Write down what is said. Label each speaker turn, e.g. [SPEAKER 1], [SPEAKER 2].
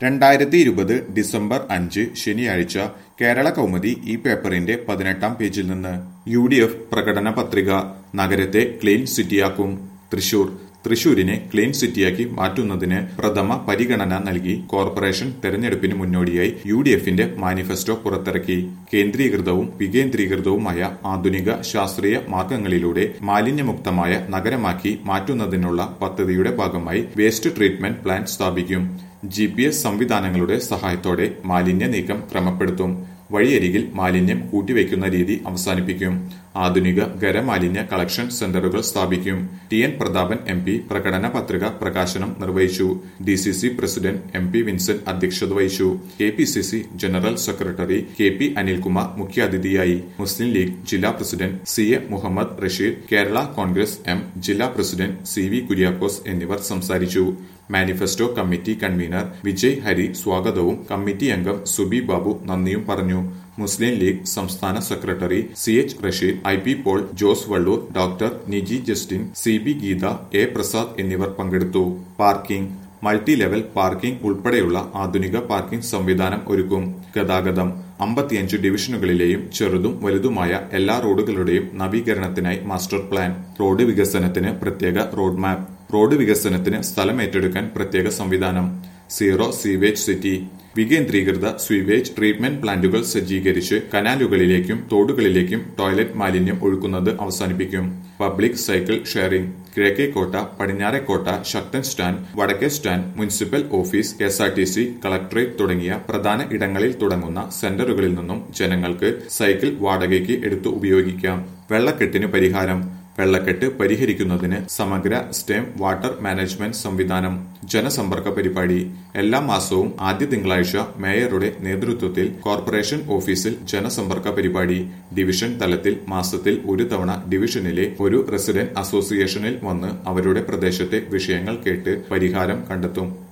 [SPEAKER 1] രണ്ടായിരത്തി ഇരുപത് ഡിസംബർ അഞ്ച് ശനിയാഴ്ച കേരള കൗമുദി ഈ പേപ്പറിന്റെ പതിനെട്ടാം പേജിൽ നിന്ന് യു ഡി എഫ് പ്രകടന പത്രിക നഗരത്തെ ക്ലീൻ സിറ്റിയാക്കും തൃശൂർ തൃശൂരിനെ ക്ലീൻ സിറ്റിയാക്കി മാറ്റുന്നതിന് പ്രഥമ പരിഗണന നൽകി കോർപ്പറേഷൻ തെരഞ്ഞെടുപ്പിന് മുന്നോടിയായി യു ഡി എഫിന്റെ മാനിഫെസ്റ്റോ പുറത്തിറക്കി കേന്ദ്രീകൃതവും വികേന്ദ്രീകൃതവുമായ ആധുനിക ശാസ്ത്രീയ മാർഗങ്ങളിലൂടെ മാലിന്യമുക്തമായ നഗരമാക്കി മാറ്റുന്നതിനുള്ള പദ്ധതിയുടെ ഭാഗമായി വേസ്റ്റ് ട്രീറ്റ്മെന്റ് പ്ലാന്റ് സ്ഥാപിക്കും ജി പി എസ് സംവിധാനങ്ങളുടെ സഹായത്തോടെ മാലിന്യ നീക്കം ക്രമപ്പെടുത്തും വഴിയരികിൽ മാലിന്യം കൂട്ടിവയ്ക്കുന്ന രീതി അവസാനിപ്പിക്കും ആധുനിക ഖരമാലിന്യ കളക്ഷൻ സെന്ററുകൾ സ്ഥാപിക്കും T N Prathapan M P പ്രകടന പത്രിക പ്രകാശനം നിർവഹിച്ചു D C C president M P Vincent അധ്യക്ഷത വഹിച്ചു K P C C general secretary K P Anilkumar മുഖ്യാതിഥിയായി മുസ്ലിം ലീഗ് ജില്ലാ president C A Muhammad Rasheed Kerala Congress M ജില്ലാ പ്രസിഡന്റ് സി വി കുര്യാക്കോസ് എന്നിവർ സംസാരിച്ചു manifesto committee convener Vijay Hari സ്വാഗതവും കമ്മിറ്റി അംഗം സുബി ബാബു നന്ദിയും പറഞ്ഞു മുസ്ലിം ലീഗ് സംസ്ഥാന secretary C H Rasheed I P Paul Jose Vallur doctor Niji Justin C B Geetha A Prasad എന്നിവർ പങ്കെടുത്തു പാർക്കിംഗ് മൾട്ടി ലെവൽ പാർക്കിംഗ് ഉൾപ്പെടെയുള്ള ആധുനിക പാർക്കിംഗ് സംവിധാനം ഒരുക്കും ഗതാഗതം അമ്പത്തിയഞ്ച് ഡിവിഷനുകളിലെയും ചെറുതും വലുതുമായ എല്ലാ റോഡുകളുടെയും നവീകരണത്തിനായി മാസ്റ്റർ പ്ലാൻ റോഡ് വികസനത്തിന് പ്രത്യേക റോഡ് മാപ്പ് റോഡ് വികസനത്തിന് സ്ഥലം ഏറ്റെടുക്കാൻ പ്രത്യേക സംവിധാനം സീറോ സീവേജ് സിറ്റി വികേന്ദ്രീകൃത സ്വീവേജ് ട്രീറ്റ്മെന്റ് പ്ലാന്റുകൾ സജ്ജീകരിച്ച് കനാലുകളിലേക്കും തോടുകളിലേക്കും ടോയ്ലറ്റ് മാലിന്യം ഒഴുക്കുന്നത് അവസാനിപ്പിക്കും public cycle sharing Kizhakkekotta Padinjarekotta Sakthan stand Vadakke stand municipal office K S R T C collectorate തുടങ്ങിയ പ്രധാന ഇടങ്ങളിൽ തുടങ്ങുന്ന സെന്ററുകളിൽ നിന്നും ജനങ്ങൾക്ക് സൈക്കിൾ വാടകയ്ക്ക് എടുത്ത് ഉപയോഗിക്കാം വെള്ളക്കെട്ടിന് പരിഹാരം വെള്ളക്കെട്ട് പരിഹരിക്കുന്നതിന് സമഗ്ര സ്റ്റേം വാട്ടർ മാനേജ്മെന്റ് സംവിധാനം ജനസമ്പർക്ക പരിപാടി എല്ലാ മാസവും ആദ്യ തിങ്കളാഴ്ച മേയറുടെ നേതൃത്വത്തിൽ കോർപ്പറേഷൻ ഓഫീസിൽ ജനസമ്പർക്ക പരിപാടി ഡിവിഷൻ തലത്തിൽ മാസത്തിൽ ഒരു തവണ ഡിവിഷനിലെ ഒരു റെസിഡന്റ് അസോസിയേഷനിൽ വന്ന് അവരുടെ പ്രദേശത്തെ വിഷയങ്ങൾ കേട്ട് പരിഹാരം കണ്ടെത്തും